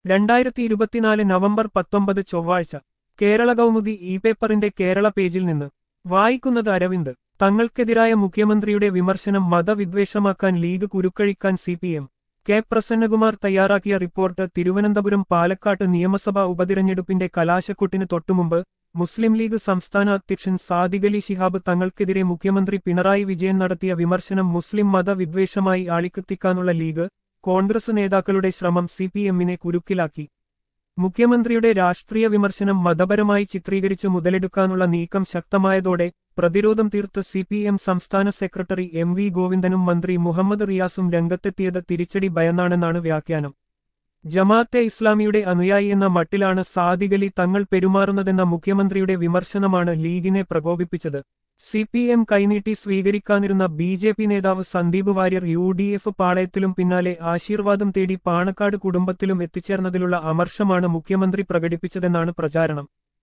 രണ്ടായിരത്തി ഇരുപത്തിനാല് നവംബർ പത്തൊമ്പത് ചൊവ്വാഴ്ച കേരള കൗമുദി ഇ പേപ്പറിന്റെ കേരള പേജിൽ നിന്ന് വായിക്കുന്നത് അരവിന്ദ് തങ്ങൾക്കെതിരായ മുഖ്യമന്ത്രിയുടെ വിമർശനം മതവിദ്വേഷമാക്കാൻ ലീഗ് കുരുക്കഴിക്കാൻ C P M K Prasannakumar തയ്യാറാക്കിയ റിപ്പോർട്ട് തിരുവനന്തപുരം പാലക്കാട്ട് നിയമസഭാ ഉപതിരഞ്ഞെടുപ്പിന്റെ കലാശക്കൊട്ടിന് തൊട്ടുമുമ്പ് മുസ്ലിം ലീഗ് സംസ്ഥാന അധ്യക്ഷൻ സാദിഖലി ശിഹാബ് തങ്ങൾക്കെതിരെ മുഖ്യമന്ത്രി പിണറായി വിജയൻ നടത്തിയ വിമർശനം മുസ്ലിം മതവിദ്വേഷമായി ആളിക്കത്തിക്കാനുള്ള ലീഗ് കോൺഗ്രസ് നേതാക്കളുടെ ശ്രമം സി പി എമ്മിനെ കുരുക്കിലാക്കി മുഖ്യമന്ത്രിയുടെ രാഷ്ട്രീയ വിമർശനം മതപരമായി ചിത്രീകരിച്ച് മുതലെടുക്കാനുള്ള നീക്കം ശക്തമായതോടെ പ്രതിരോധം തീർത്ത് സി പി എം സംസ്ഥാന സെക്രട്ടറി എം വി ഗോവിന്ദനും മന്ത്രി മുഹമ്മദ് റിയാസും രംഗത്തെത്തിയത് തിരിച്ചടി ഭയന്നാണെന്നാണ് വ്യാഖ്യാനം ജമാഅത്തെ ഇസ്ലാമിയുടെ അനുയായി എന്ന മട്ടിലാണ് സാദിഖലി തങ്ങൾ പെരുമാറുന്നതെന്ന മുഖ്യമന്ത്രിയുടെ വിമർശനമാണ് ലീഗിനെ പ്രകോപിപ്പിച്ചത് സി പി എം കൈനീട്ടി സ്വീകരിക്കാനിരുന്ന ബി ജെ പി നേതാവ് Sandeep Warrier U D F പാളയത്തിലും പിന്നാലെ ആശീർവാദം തേടി പാണക്കാട് കുടുംബത്തിലും എത്തിച്ചേർന്നതിലുള്ള അമർഷമാണ് മുഖ്യമന്ത്രി പ്രകടിപ്പിച്ചതെന്നാണ് പ്രചാരണം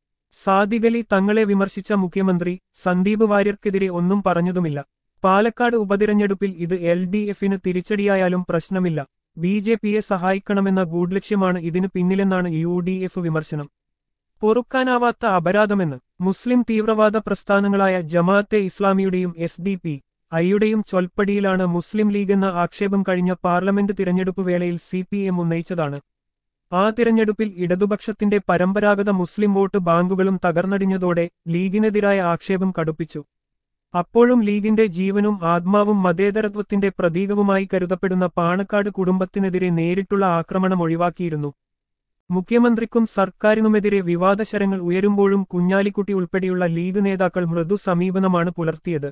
സാദിഖലി തങ്ങളെ വിമർശിച്ച മുഖ്യമന്ത്രി സന്ദീപ് വാര്യർക്കെതിരെ ഒന്നും പറഞ്ഞതുമില്ല പാലക്കാട് ഉപതിരഞ്ഞെടുപ്പിൽ ഇത് എൽ ഡി എഫിന് തിരിച്ചടിയായാലും പ്രശ്നമില്ല ബി ജെ പിയെ സഹായിക്കണമെന്ന ഗൂഢലക്ഷ്യമാണ് ഇതിനു പിന്നിലെന്നാണ് യു ഡി എഫ് വിമർശനം പൊറുക്കാനാവാത്ത അപരാധമെന്ന് മുസ്ലിം തീവ്രവാദ പ്രസ്ഥാനങ്ങളായ ജമാഅത്തെ ഇസ്ലാമിയുടെയും എസ് ഡി പി ഐയുടെയും ചൊൽപ്പടിയിലാണ് മുസ്ലിം ലീഗ് എന്ന ആക്ഷേപം കഴിഞ്ഞ പാർലമെന്റ് തിരഞ്ഞെടുപ്പ് വേളയിൽ സി പി എം ഉന്നയിച്ചതാണ് ആ തിരഞ്ഞെടുപ്പിൽ ഇടതുപക്ഷത്തിന്റെ പരമ്പരാഗത മുസ്ലിം വോട്ട് ബാങ്കുകളും തകർന്നടിഞ്ഞതോടെ ലീഗിനെതിരായ ആക്ഷേപം കടുപ്പിച്ചു അപ്പോഴും ലീഗിന്റെ ജീവനും ആത്മാവും മതേതരത്വത്തിന്റെ പ്രതീകവുമായി കരുതപ്പെടുന്ന പാണക്കാട് കുടുംബത്തിനെതിരെ നേരിട്ടുള്ള ആക്രമണം ഒഴിവാക്കിയിരുന്നു മുഖ്യമന്ത്രിക്കും സർക്കാരിനുമെതിരെ വിവാദശരങ്ങൾ ഉയരുമ്പോഴും കുഞ്ഞാലിക്കുട്ടി ഉൾപ്പെടെയുള്ള ലീഗ് നേതാക്കൾ മൃദു സമീപനമാണ് പുലർത്തിയത്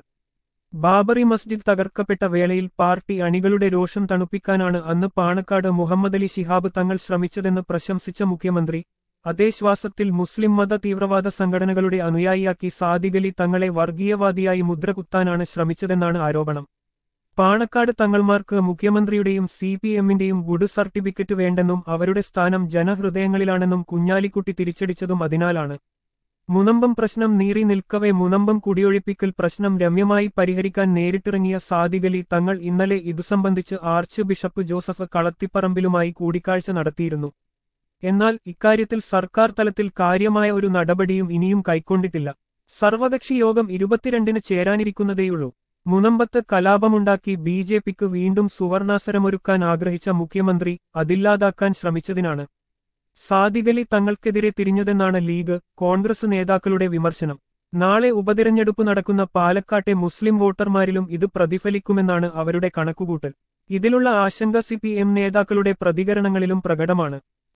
ബാബറി മസ്ജിദ് തകർക്കപ്പെട്ട വേളയിൽ പാർട്ടി അണികളുടെ രോഷം തണുപ്പിക്കാനാണ് അന്ന് പാണക്കാട് മുഹമ്മദ് അലി ശിഹാബ് തങ്ങൾ ശ്രമിച്ചതെന്ന് പ്രശംസിച്ച മുഖ്യമന്ത്രി അതേ ശ്വാസത്തിൽ മുസ്ലിം മത തീവ്രവാദ സംഘടനകളുടെ അനുയായിയാക്കി സാദിഖലി തങ്ങളെ വർഗീയവാദിയായി മുദ്രകുത്താനാണ് ശ്രമിച്ചതെന്നാണ് ആരോപണം പാണക്കാട് തങ്ങൾമാർക്ക് മുഖ്യമന്ത്രിയുടെയും സി പി എമ്മിന്റെയും ഗുഡ് സർട്ടിഫിക്കറ്റ് വേണ്ടെന്നും അവരുടെ സ്ഥാനം ജനഹൃദയങ്ങളിലാണെന്നും കുഞ്ഞാലിക്കുട്ടി തിരിച്ചടിച്ചതും അതിനാലാണ് മുനമ്പം പ്രശ്നം നീറി നിൽക്കവെ മുനമ്പം കുടിയൊഴിപ്പിക്കൽ പ്രശ്നം രമ്യമായി പരിഹരിക്കാൻ നേരിട്ടിറങ്ങിയ സാദിഖലി തങ്ങൾ ഇന്നലെ ഇതു സംബന്ധിച്ച് ആർച്ച് ബിഷപ്പ് ജോസഫ് കളത്തിപ്പറമ്പിലുമായി കൂടിക്കാഴ്ച നടത്തിയിരുന്നു എന്നാൽ ഇക്കാര്യത്തിൽ സർക്കാർ തലത്തിൽ കാര്യമായ ഒരു നടപടിയും ഇനിയും കൈക്കൊണ്ടിട്ടില്ല സർവകക്ഷി യോഗം ഇരുപത്തിരണ്ടിന് ചേരാനിരിക്കുന്നതേയുള്ളൂ മുനമ്പത്ത് കലാപമുണ്ടാക്കി ബി ജെ പിക്ക് വീണ്ടും സുവർണാസരമൊരുക്കാൻ ആഗ്രഹിച്ച മുഖ്യമന്ത്രി അതില്ലാതാക്കാൻ ശ്രമിച്ചതിനാണ് സാദിഖലി തങ്ങൾക്കെതിരെ തിരിഞ്ഞതെന്നാണ് ലീഗ് കോൺഗ്രസ് നേതാക്കളുടെ വിമർശനം നാളെ ഉപതിരഞ്ഞെടുപ്പ് നടക്കുന്ന പാലക്കാട്ടെ മുസ്ലിം വോട്ടർമാരിലും ഇത് പ്രതിഫലിക്കുമെന്നാണ് അവരുടെ കണക്കുകൂട്ടൽ ഇതിലുള്ള ആശങ്ക സി പി എം നേതാക്കളുടെ പ്രതികരണങ്ങളിലും പ്രകടമാണ്